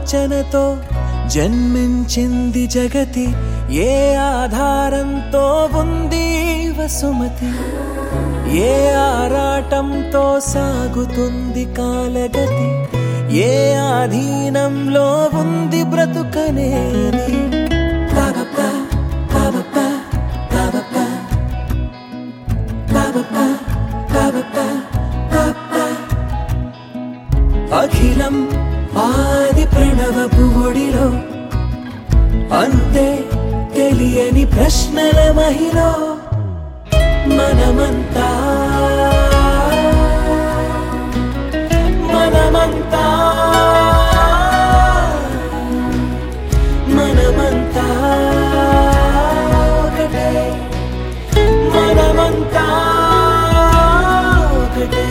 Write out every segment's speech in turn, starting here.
ఆలోచనతో జన్మించింది జగతి ఏ ఆధారంతో ఉంది వసుమతి ఏ ఆరాటంతో సాగుతుంది కాలగతి ఏ ఆధీనంలో ఉంది బ్రతుకనేది పాపప్ప, పాపప్ప, పాపప్ప, పాపప్ప, పాపప్ప, పాపప్ప. అఖిలం ఆది ప్రణవపు ఒడిలో అంతే తెలియని ప్రశ్నల మహిలో మనమంతా మనమంతా మనమంతా ఒకటే మనమంతా ఒకటే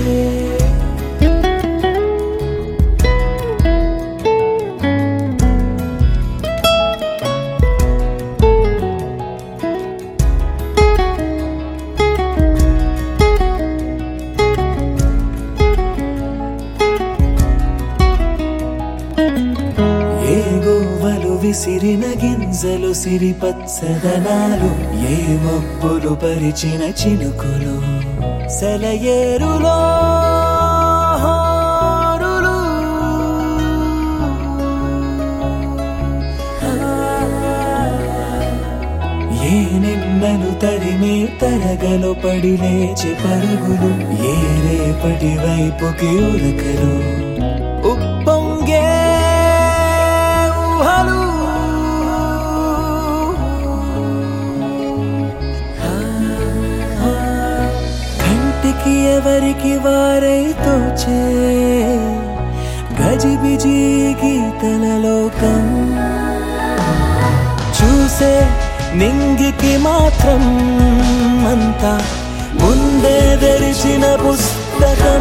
ఏ గోవలు విసిరిన గింజలు సిరిపచ్చదనాలు ఏ మబ్బులు పరిచిన చినుకులు సెలయేరులో హారులు. ఏ నిన్నలు తరిమే తరగలు పడి లేచి పరుగులు ఏ రేపటి వైపుకి ఉరకలు ఉప్పొంగే ఊహలు కంటికి ఎవరికి వారై తోచే గజిబిజి గీతల లోకం చూసే నింగికి మాత్రం అంతా ముందే తెరిచిన పుస్తకం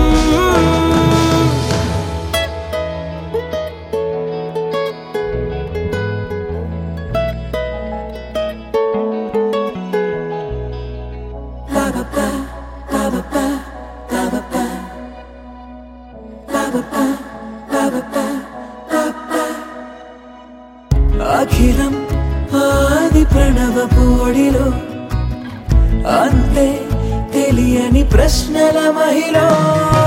అఖిలం ఆది ప్రణవ పోడిలో అంతే తెలియని ప్రశ్నల మహిళ